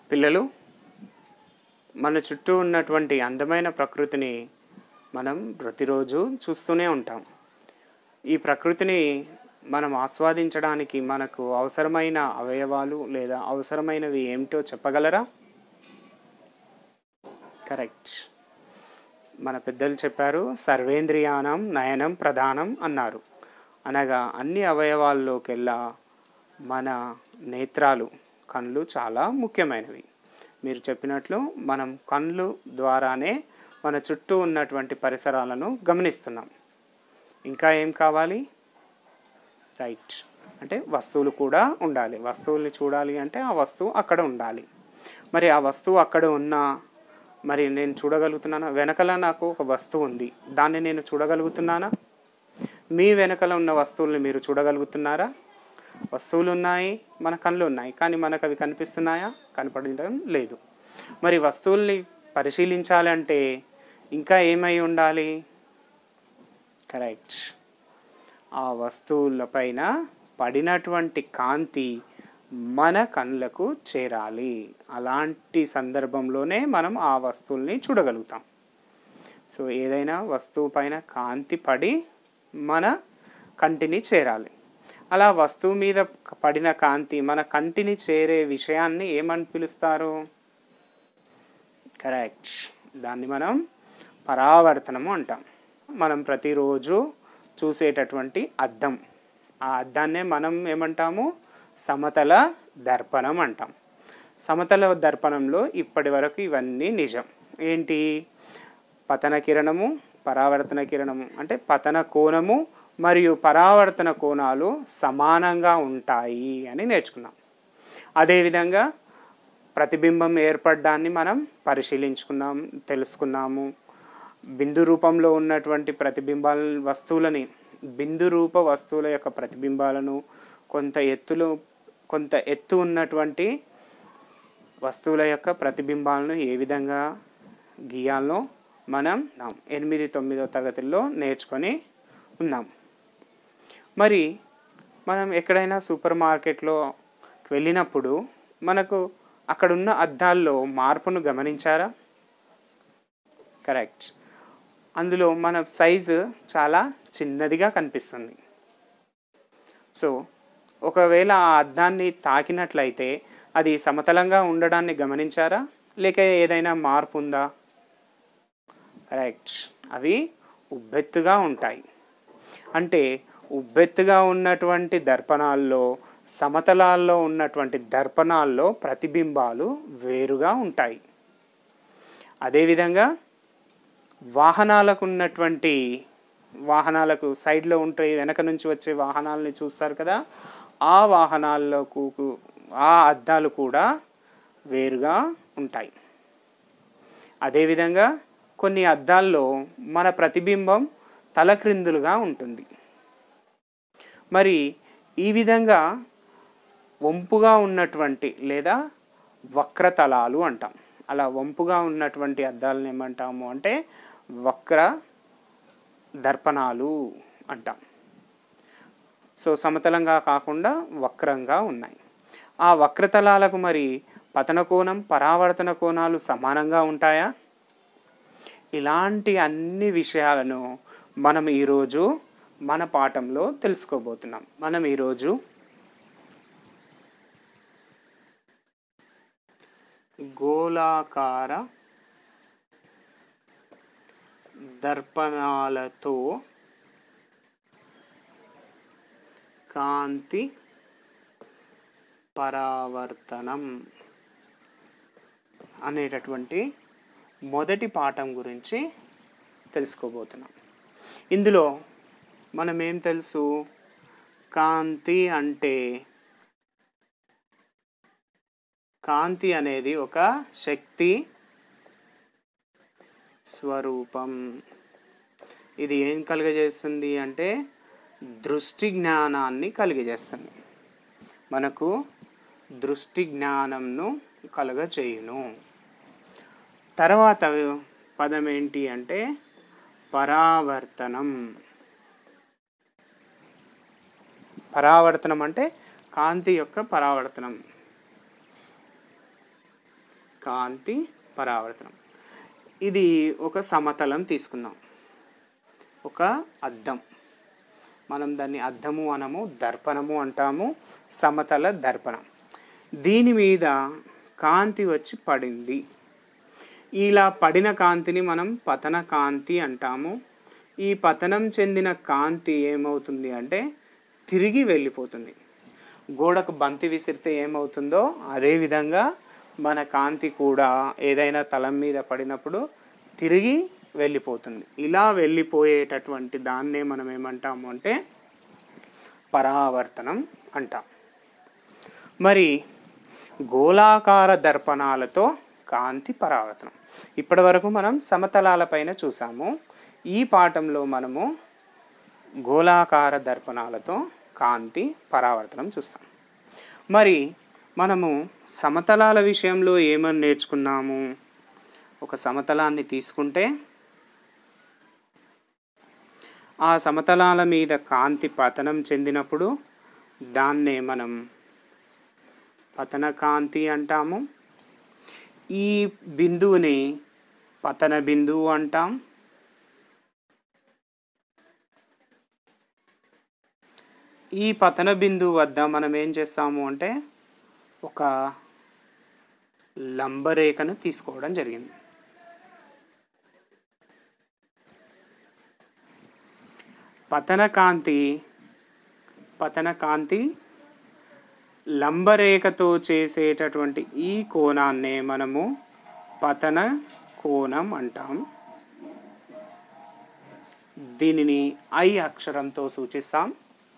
పిల్లలు మన చుట్టూ ఉన్నటువంటి అందమైన ప్రకృతిని మనం ప్రతిరోజు చూస్తూనే ఉంటాం ఈ ప్రకృతిని మనం ఆస్వాదించడానికి మనకు అవసరమైన అవయవాలు లేదా అవసరమైనవి ఏమిటో చెప్పగలరా కరెక్ట్ మన పెద్దలు చెప్పారు సర్వేంద్రియానం నయనం ప్రధానం అన్నారు అనగా అన్ని అవయవాల్లోకెల్లా మన నేత్రాలు కళ్ళు చాలా ముఖ్యమైనవి మీరు చెప్పినట్లు మనం కళ్ళు ద్వారానే మన చుట్టూ ఉన్నటువంటి పరిసరాలను గమనిస్తున్నాం ఇంకా ఏం కావాలి రైట్ అంటే వస్తువులు కూడా ఉండాలి వస్తువుల్ని చూడాలి అంటే ఆ వస్తువు అక్కడ ఉండాలి మరి ఆ వస్తువు అక్కడ ఉన్నా మరి నేను చూడగలుగుతున్నానా వెనకల నాకు ఒక వస్తువు ఉంది దాన్ని నేను చూడగలుగుతున్నానా మీ వెనకల ఉన్న వస్తువుల్ని మీరు చూడగలుగుతున్నారా వస్తువులు ఉన్నాయి మన కళ్ళు ఉన్నాయి కానీ మనకు అవి కనిపిస్తున్నాయా కనపడడం లేదు మరి వస్తువుల్ని పరిశీలించాలంటే ఇంకా ఏమై ఉండాలి కరెక్ట్ ఆ వస్తువులపైన పడినటువంటి కాంతి మన కళ్ళకు చేరాలి అలాంటి సందర్భంలోనే మనం ఆ వస్తువుల్ని చూడగలుగుతాం సో ఏదైనా వస్తువు పైన కాంతి పడి మన కంటిని చేరాలి అలా వస్తువు మీద పడిన కాంతి మన కంటిని చేరే విషయాన్ని ఏమని పిలుస్తారు కరెక్ట్ దాన్ని మనం పరావర్తనము అంటాం మనం ప్రతిరోజు చూసేటటువంటి అద్దం ఆ అద్దాన్నే మనం ఏమంటాము సమతల దర్పణం అంటాం సమతల దర్పణంలో ఇప్పటి వరకు ఇవన్నీ నిజం ఏంటి పతన కిరణము పరావర్తన కిరణము అంటే పతన కోణము మరియు పరావర్తన కోణాలు సమానంగా ఉంటాయి అని నేర్చుకున్నాం అదేవిధంగా ప్రతిబింబం ఏర్పడ్డాన్ని మనం పరిశీలించుకున్నాం తెలుసుకున్నాము బిందు రూపంలో ఉన్నటువంటి ప్రతిబింబాల వస్తువులని బిందు రూప వస్తువుల యొక్క ప్రతిబింబాలను కొంత ఎత్తులో కొంత ఎత్తు ఉన్నటువంటి వస్తువుల యొక్క ప్రతిబింబాలను ఏ విధంగా గీయాలో మనం ఎనిమిది తొమ్మిదో తరగతుల్లో నేర్చుకొని ఉన్నాం మరి మనం ఎక్కడైనా సూపర్ మార్కెట్లో వెళ్ళినప్పుడు మనకు అక్కడున్న అద్దాల్లో మార్పును గమనించారా కరెక్ట్ అందులో మన సైజు చాలా చిన్నదిగా కనిపిస్తుంది సో ఒకవేళ ఆ అద్దాన్ని తాకినట్లయితే అది సమతలంగా ఉండడాన్ని గమనించారా లేక ఏదైనా మార్పు ఉందా కరెక్ట్ అవి ఉబ్బెత్తుగా ఉంటాయి అంటే ఉబ్బెత్తుగా ఉన్నటువంటి దర్పణాల్లో సమతలాల్లో ఉన్నటువంటి దర్పణాల్లో ప్రతిబింబాలు వేరుగా ఉంటాయి అదేవిధంగా వాహనాలకు ఉన్నటువంటి వాహనాలకు సైడ్లో ఉంటాయి వెనక నుంచి వచ్చే వాహనాలని చూస్తారు కదా ఆ వాహనాలకు ఆ అద్దాలు కూడా వేరుగా ఉంటాయి అదేవిధంగా కొన్ని అద్దాల్లో మన ప్రతిబింబం తలక్రిందులుగా ఉంటుంది మరి ఈ విధంగా వంపుగా ఉన్నటువంటి లేదా వక్రతలాలు అంటాం అలా వంపుగా ఉన్నటువంటి అద్దాలను ఏమంటాము అంటే వక్ర దర్పణాలు అంటాం సో సమతలంగా కాకుండా వక్రంగా ఉన్నాయి ఆ వక్రతలాలకు మరి పతన కోణం పరావర్తన కోణాలు సమానంగా ఉంటాయా ఇలాంటి అన్ని విషయాలను మనం ఈరోజు మన పాఠంలో తెలుసుకోబోతున్నాం మనం ఈరోజు గోళాకార దర్పణాలతో కాంతి పరావర్తనం అనేటటువంటి మొదటి పాఠం గురించి తెలుసుకోబోతున్నాం ఇందులో మనం ఏం తెలుసు కాంతి అంటే కాంతి అనేది ఒక శక్తి స్వరూపం ఇది ఏం కలుగజేస్తుంది అంటే దృష్టి జ్ఞానాన్ని కలిగజేస్తుంది మనకు దృష్టి జ్ఞానంను కలుగజేయును తర్వాత పదం ఏంటి అంటే పరావర్తనం పరావర్తనం అంటే కాంతి యొక్క పరావర్తనం కాంతి పరావర్తనం ఇది ఒక సమతలం తీసుకుందాం ఒక అద్దం మనం దాన్ని అద్దము అనము దర్పణము అంటాము సమతల దర్పణం దీని మీద కాంతి వచ్చి పడింది ఇలా పడిన కాంతిని మనం పతన కాంతి అంటాము ఈ పతనం చెందిన కాంతి ఏమవుతుంది అంటే తిరిగి వెళ్ళిపోతుంది గోడకు బంతి విసిరితే ఏమవుతుందో అదేవిధంగా మన కాంతి కూడా ఏదైనా తలం మీద పడినప్పుడు తిరిగి వెళ్ళిపోతుంది ఇలా వెళ్ళిపోయేటటువంటి దాన్నే మనం ఏమంటాము అంటే పరావర్తనం అంటాం మరి గోళాకార దర్పణాలతో కాంతి పరావర్తనం ఇప్పటి వరకు మనం సమతలాలపైన చూసాము ఈ పాఠంలో మనము గోళాకార దర్పణాలతో కాంతి పరావర్తనం చూస్తాం మరి మనము సమతలాల విషయంలో ఏమని నేర్చుకున్నాము ఒక సమతలాన్ని తీసుకుంటే ఆ సమతలాల మీద కాంతి పతనం చెందినప్పుడు దాన్నే మనం పతన కాంతి అంటాము ఈ బిందువుని పతన బిందువు అంటాం ఈ పతన బిందువు వద్ద మనం ఏం చేస్తాము అంటే ఒక లంబరేఖను తీసుకోవడం జరిగింది పతన కాంతి పతన కాంతి లంబరేఖతో చేసేటటువంటి ఈ కోణాన్నే మనము పతన కోణం అంటాం దీనిని ఐ అక్షరంతో సూచిస్తాం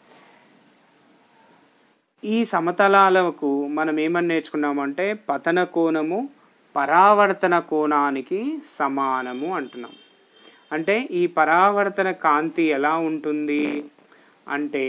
ఈ సమతలాలకు మనం ఏమని నేర్చుకున్నామంటే పతన కోణము పరావర్తన కోణానికి సమానము అంటున్నాం అంటే ఈ పరావర్తన కాంతి ఎలా ఉంటుంది అంటే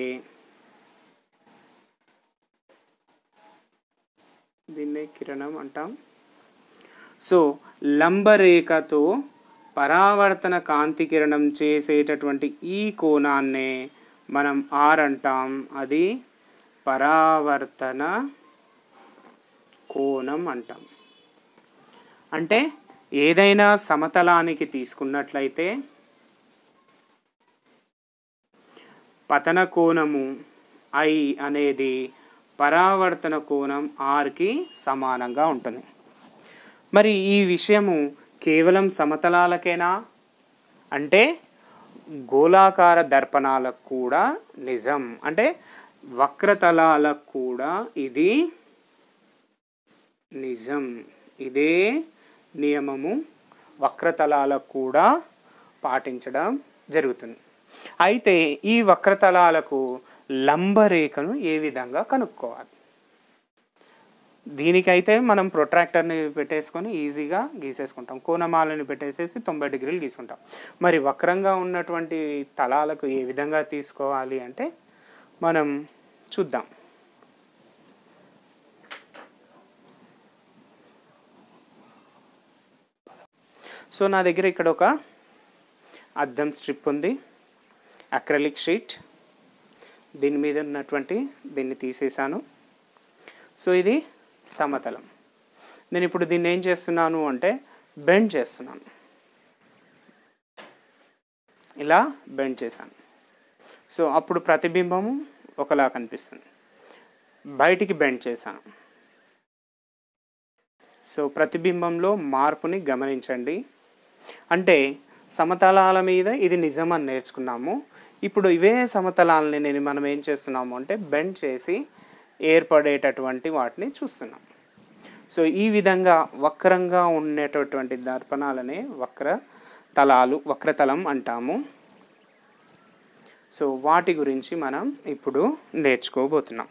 దీన్నే కిరణం అంటాం సో లంబరేఖతో పరావర్తన కాంతి కిరణం చేసేటటువంటి ఈ కోణాన్నే మనం ఆర్ అంటాం అది పరావర్తన కోణం అంటాం అంటే ఏదైనా సమతలానికి తీసుకున్నట్లయితే పతన కోణము ఐ అనేది పరావర్తన కోణం ఆర్కి సమానంగా ఉంటుంది మరి ఈ విషయము కేవలం సమతలాలకేనా అంటే గోళాకార దర్పణాలకు కూడా నిజం అంటే వక్రతలాలకు కూడా ఇది నిజం ఇదే నియమము వక్రతలాలకు కూడా పాటించడం జరుగుతుంది అయితే ఈ వక్రతలాలకు లంబరేఖను ఏ విధంగా కనుక్కోవాలి దీనికైతే మనం ప్రొట్రాక్టర్ని పెట్టేసుకొని ఈజీగా గీసేసుకుంటాం కోణమాలని పెట్టేసేసి తొంభై డిగ్రీలు గీసుకుంటాం మరి వక్రంగా ఉన్నటువంటి తలాలకు ఏ విధంగా తీసుకోవాలి అంటే మనం చూద్దాం సో నా దగ్గర ఇక్కడ ఒక అద్దం స్ట్రిప్ ఉంది అక్రలిక్ షీట్ దీని మీద ఉన్నటువంటి దీన్ని తీసేసాను సో ఇది సమతలం నేను ఇప్పుడు దీన్ని ఏం చేస్తున్నాను అంటే బెండ్ చేస్తున్నాను ఇలా బెండ్ చేశాను సో అప్పుడు ప్రతిబింబము ఒకలా కనిపిస్తుంది బయటికి బెండ్ చేశాను సో ప్రతిబింబంలో మార్పుని గమనించండి అంటే సమతలాల మీద ఇది నిజం అని నేర్చుకున్నాము ఇప్పుడు ఇవే సమతలాలని నేను మనం ఏం చేస్తున్నాము అంటే బెండ్ చేసి ఏర్పడేటటువంటి వాటిని చూస్తున్నాం సో ఈ విధంగా వక్రంగా ఉండేటటువంటి దర్పణాలనే వక్ర తలాలు వక్రతలం అంటాము సో వాటి గురించి మనం ఇప్పుడు నేర్చుకోబోతున్నాం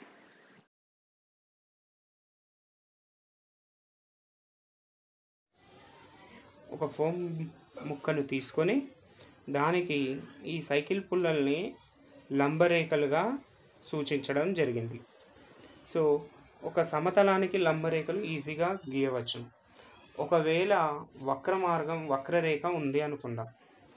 ఒక ఫోమ్ ముక్కను తీసుకొని దానికి ఈ సైకిల్ పుల్లల్ని లంబరేఖలుగా సూచించడం జరిగింది సో ఒక సమతలానికి లంబరేఖలు ఈజీగా గీయవచ్చు ఒకవేళ వక్ర మార్గం వక్రరేఖ ఉంది అనుకుందాం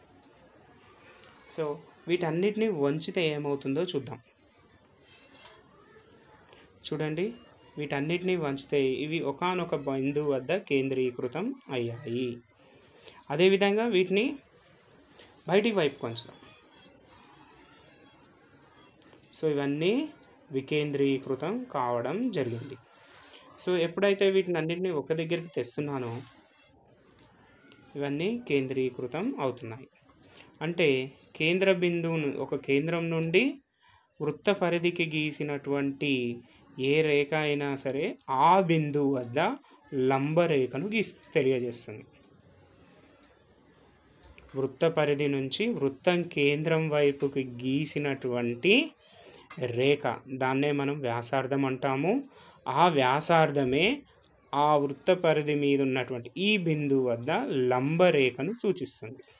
సో వీటన్నిటిని వంచితే ఏమవుతుందో చూద్దాం చూడండి వీటన్నిటిని వంచితే ఇవి ఒకానొక బిందువు వద్ద కేంద్రీకృతం అయ్యాయి అదేవిధంగా వీటిని బయటికి వైపు కొంచడం సో ఇవన్నీ వికేంద్రీకృతం కావడం జరిగింది సో ఎప్పుడైతే వీటిని అన్నింటినీ ఒక దగ్గరికి తెస్తున్నానో ఇవన్నీ కేంద్రీకృతం అవుతున్నాయి అంటే కేంద్ర బిందువును ఒక కేంద్రం నుండి వృత్త పరిధికి గీసినటువంటి ఏ రేఖ అయినా సరే ఆ బిందువు వద్ద లంబరేఖను గీస్ తెలియజేస్తుంది వృత్త పరిధి నుంచి వృత్తం కేంద్రం వైపుకి గీసినటువంటి రేఖ దాన్నే మనం వ్యాసార్థం అంటాము ఆ వ్యాసార్థమే ఆ వృత్త పరిధి మీద ఉన్నటువంటి ఈ బిందువు వద్ద లంబరేఖను సూచిస్తుంది